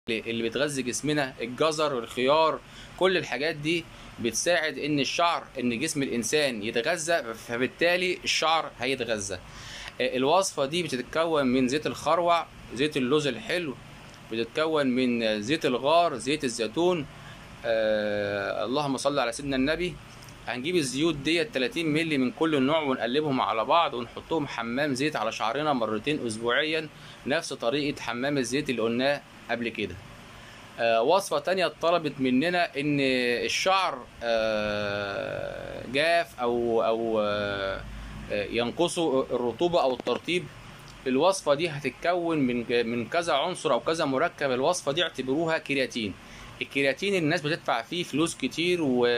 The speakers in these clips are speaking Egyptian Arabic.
اللي بتغذي جسمنا الجزر والخيار كل الحاجات دي بتساعد ان الشعر ان جسم الانسان يتغذى فبالتالي الشعر هيتغذى آه، الوصفة دي بتتكون من زيت الخروع زيت اللوز الحلو بتتكون من زيت الغار زيت الزيتون آه اللهم صل على سيدنا النبي هنجيب الزيوت ديت 30 مللي من كل نوع ونقلبهم على بعض ونحطهم حمام زيت على شعرنا مرتين اسبوعيا نفس طريقة حمام الزيت اللي قلناه قبل كده آه وصفة تانية طلبت مننا ان الشعر آه جاف او او آه ينقصه الرطوبة او الترطيب الوصفة دي هتتكون من من كذا عنصر او كذا مركب الوصفة دي اعتبروها كرياتين الكرياتين الناس بتدفع فيه فلوس كتير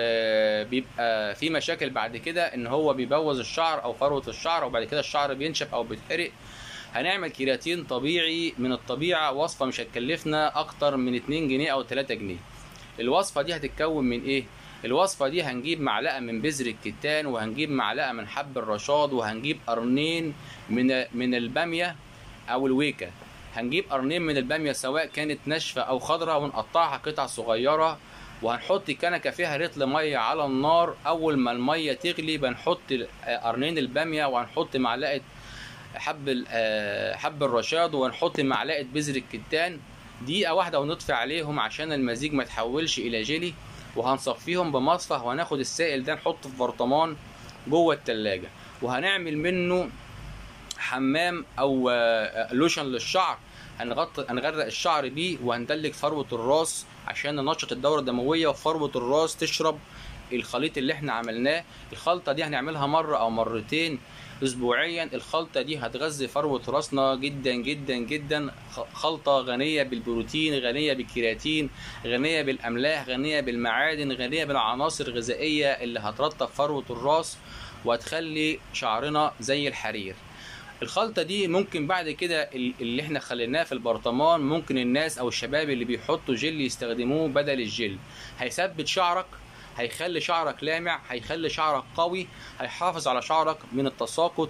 وبيبقى في مشاكل بعد كده ان هو بيبوظ الشعر او فروة الشعر وبعد كده الشعر بينشف او بيتحرق هنعمل كرياتين طبيعي من الطبيعة وصفة مش هتكلفنا اكتر من 2 جنيه او 3 جنيه الوصفة دي هتتكون من ايه الوصفة دي هنجيب معلقة من بذر الكتان وهنجيب معلقة من حب الرشاد وهنجيب قرنين من من البامية او الويكة هنجيب قرنين من البامية سواء كانت ناشفة او خضراء ونقطعها قطع صغيرة وهنحط كنكة فيها رطل مية على النار اول ما المية تغلي بنحط قرنين البامية وهنحط معلقة حب حب الرشاد وهنحط معلقة بذر الكتان دقيقة واحدة ونطفي عليهم عشان المزيج ما يتحولش إلى جيلي وهنصفيهم بمصفى وهناخد السائل ده نحطه في برطمان جوه التلاجة وهنعمل منه حمام او لوشن للشعر هنغطي هنغرق الشعر بيه وهندلك فروة الراس عشان ننشط الدورة الدموية وفروة الراس تشرب الخليط اللي احنا عملناه الخلطة دي هنعملها مرة او مرتين اسبوعيا الخلطة دي هتغذي فروة راسنا جدا جدا جدا خلطة غنية بالبروتين غنية بالكرياتين غنية بالاملاح غنية بالمعادن غنية بالعناصر الغذائية اللي هترطب فروة الراس وهتخلي شعرنا زي الحرير الخلطة دي ممكن بعد كده اللي احنا خليناه في البرطمان ممكن الناس او الشباب اللي بيحطوا جل يستخدموه بدل الجل هيثبت شعرك هيخلي شعرك لامع هيخلي شعرك قوي هيحافظ على شعرك من التساقط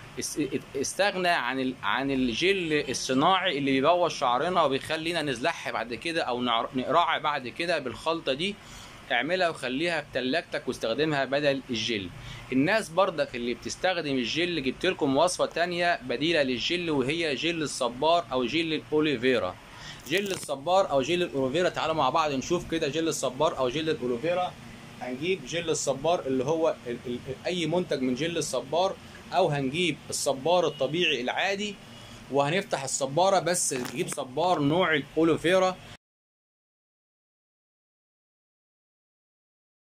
استغنى عن عن الجل الصناعي اللي بيبوظ شعرنا وبيخلينا نزلح بعد كده او نقرع بعد كده بالخلطه دي اعملها وخليها في تلاجتك واستخدمها بدل الجل الناس برضك اللي بتستخدم الجل جبت لكم وصفه تانية بديله للجل وهي جل الصبار او جل الاوليفيرا جل الصبار او جل الاوليفيرا تعالوا مع بعض نشوف كده جل الصبار او جل الاوليفيرا هنجيب جل الصبار اللي هو ال ال اي منتج من جل الصبار او هنجيب الصبار الطبيعي العادي وهنفتح الصبارة بس نجيب صبار نوع الاوليفيرا